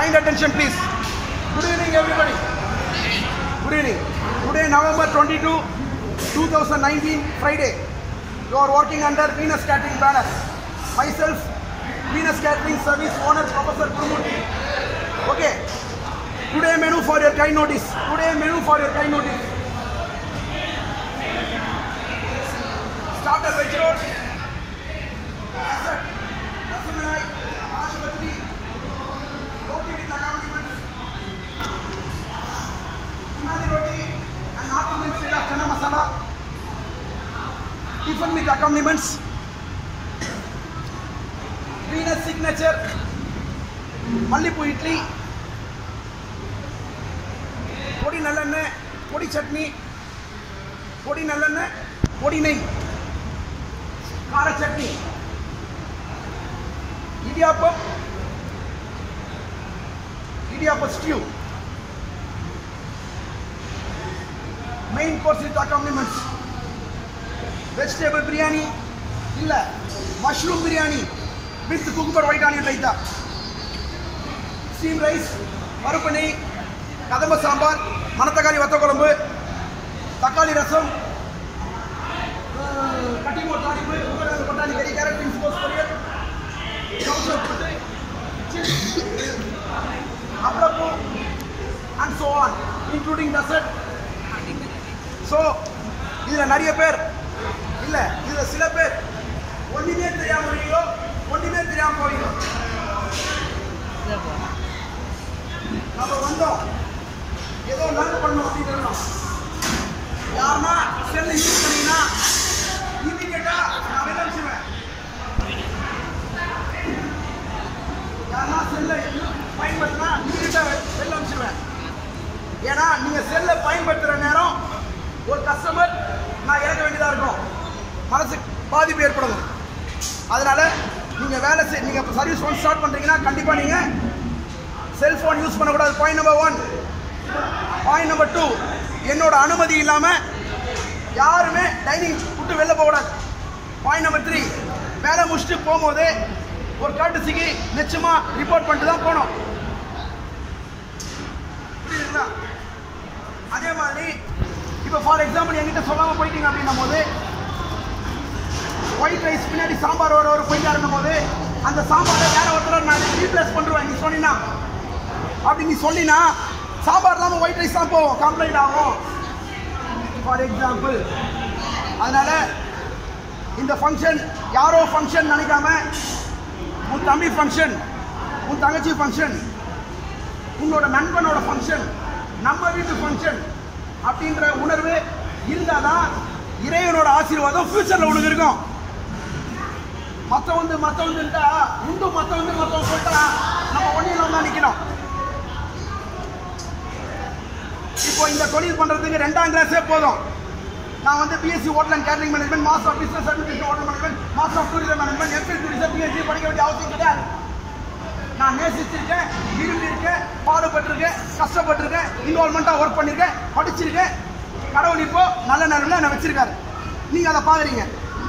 Kind attention, please. Good evening, everybody. Good evening. Today, November 22, 2019, Friday. You are working under Venus Catering banner. Myself, Venus Catering Service Owner, Professor Kurumurthy. Okay. Today, menu for your kind notice. Today, menu for your kind notice. Starter veg roll. Dessert. Rasmalai. Rashmati. Roti with accompaniment. Somali roti and afternoon instead of chana masala. Tiffin with accompaniments. Venus signature. மல்லிப்பூ இட்லி பொடி நல்லெண்ணெய் பொடி சட்னி பொடி நல்லெண்ணெய் பொடி நெய் கார சட்னி இடியாப்பம் இடியாப்பம் stew main course with accompaniments vegetable biryani இல்ல mushroom biryani with cucumber white onion raita steam rice பருப்பு நெய் கதம்ப சாம்பார் மணத்தக்காளி வத்த குழம்பு தக்காளி ரசம் கட்டிமோ தாளிப்பு உருளைக்கிழங்கு கொட்டாணி கறி கேரட் பீன்ஸ் கோஸ் பொரியல் சவுசவ் புட்டு அப்பளப்பூ and so on including dessert so இதில் நிறைய பேர் இல்லை இதில் சில பேர் ஒன்றுமே தெரியாம வரீங்களோ ஒன்றுமே தெரியாம போறீங்க நம்ம வந்தோம் ஏதோ லேர்ன் பண்ணோம் அப்படின்னு இருக்கோம். யாருன்னா செல்லை யூஸ் பண்ணீங்கன்னா இமீடியட்டா நான் வெளில அனுப்பிச்சிடுவேன் யாருன்னா செல்லை பயன்படுத்தினா இமீடியட்டா வெளில அனுப்பிச்சிடுவேன் ஏன்னா நீங்க செல்லை பயன்படுத்துற நேரம் ஒரு கஸ்டமர் நான் இறக்க வேண்டியதா இருக்கும் மனசுக்கு பாதிப்பு ஏற்படும் அதனால நீங்க வேலை செய் நீங்க சர்வீஸ் ஒன் ஸ்டார்ட் பண்றீங்கன்னா கண்டிப்பா நீங்க செல்போன் யூஸ் பண்ணக்கூடாது point number one point number two என்னோட அனுமதி இல்லாம யாருமே டைனிங் விட்டு வெளில போகக்கூடாது பாயிண்ட் நம்பர் த்ரீ வேலை முடிச்சுட்டு போகும்போது ஒரு காட்டுசிக்கு நிச்சயமா ரிப்போர்ட் பண்ணிட்டு தான் போகணும் புரியுதுங்களா அதே மாதிரி இப்போ ஃபார் எக்ஸாம்பிள் என்கிட்ட சொல்லாமல் போயிட்டீங்க அப்படின்னும் போது ஒயிட் ரைஸ் பின்னாடி சாம்பார் ஒரு ஒரு போயிட்டாருன்னும் போது அந்த சாம்பாரை வேற ஒருத்தர் நான் ரீப்ளேஸ் பண்ணுவேன் நீ சொன்னீங்கன்னா அப்படி நீ சொல்லினா சாம்பார் இல்லாமல் ஒயிட் ரைஸ் தான் போகும் கம்ப்ளைண்ட் ஆகும் ஃபார் எக்ஸாம்பிள் அதனால இந்த ஃபங்க்ஷன் யாரோ ஃபங்க்ஷன் நினைக்காம உன் தம்பி ஃபங்க்ஷன் உன் தங்கச்சி ஃபங்க்ஷன் உன்னோட நண்பனோட ஃபங்க்ஷன் நம்ம வீட்டு ஃபங்க்ஷன் அப்படின்ற உணர்வு இருந்தாதான் இறைவனோட ஆசீர்வாதம் ஃபியூச்சர்ல உனக்கு இருக்கும் மத்த வந்து மத்த வந்துட்டா உண்டு மத்த வந்து மத்தவங்க சொல்லிட்டா நம்ம ஒண்ணு இல்லாம தான் நிக்கணும் இப்போ இந்த தொழில் பண்றதுக்கு ரெண்டாம் கிளாஸே போதும் நான் வந்து BSc hotel and catering management master of business administration hotel management master of tourism management FL tourism BSc படிக்க வேண்டிய அவசியம் கிடையாது நான் நேசிச்சிருக்கேன் விரும்பி இருக்கேன் பாடுபட்டிருக்கேன் கஷ்டப்பட்டிருக்கேன் இன்வால்மெண்ட்டாக ஒர்க் பண்ணியிருக்கேன் படிச்சிருக்கேன் கடவுள் இப்போ நல்ல நேரம்ல என்னை வச்சிருக்காரு நீங்க அதை பாக்குறீங்க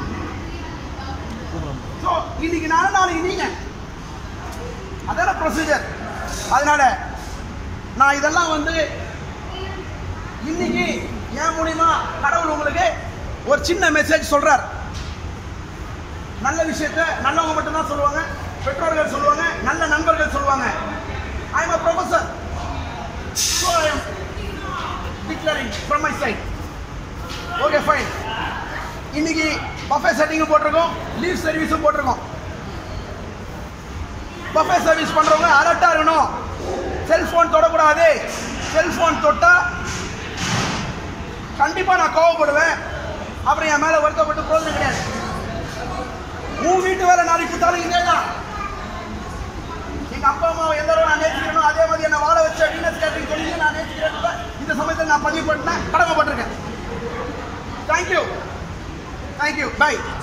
ஸோ இன்னைக்கு நானும் நாளைக்கு நீங்க அதான ப்ரொசீஜர் அதனால நான் இதெல்லாம் வந்து இன்னைக்கு என் மூலியமா கடவுள் உங்களுக்கு ஒரு சின்ன மெசேஜ் சொல்றார் நல்ல விஷயத்த நல்லவங்க மட்டும் தான் சொல்லுவாங்க பெற்றோர்கள் சொல்லுவாங்க நல்ல நண்பர்கள் சொல்லுவாங்க I am a professor so i am declaring from my side okay fine இன்னைக்கு பஃபே செட்டிங்கும் போட்டிருக்கோம் லீவ் சர்வீஸும் போட்டிருக்கோம் பஃபே சர்வீஸ் பண்றவங்க அலர்ட்டா இருக்கணும் செல்போன் தொடக்கூடாது செல்போன் தொட்டா கண்டிப்பா நான் கோவப்படுவேன் அப்புறம் என் மேல வருத்தப்பட்டு போகிறது கிடையாது உன் வீட்டு வேலை நாளைக்கு கொடுத்தாலும் இதே தான் எங்க அப்பா அம்மாவை எந்த அளவு நான் நேசிக்கிறேனோ அதே மாதிரி என்ன வாழ வச்ச வீனஸ் கேட்டரிங் தொழிலையும் நான் நேசிக்கிறேன் இந்த சமயத்தில் நான் பதிவு பண்ணேன் கடமைப்பட்டிருக்கேன் தேங்க்யூ தேங்க்யூ பை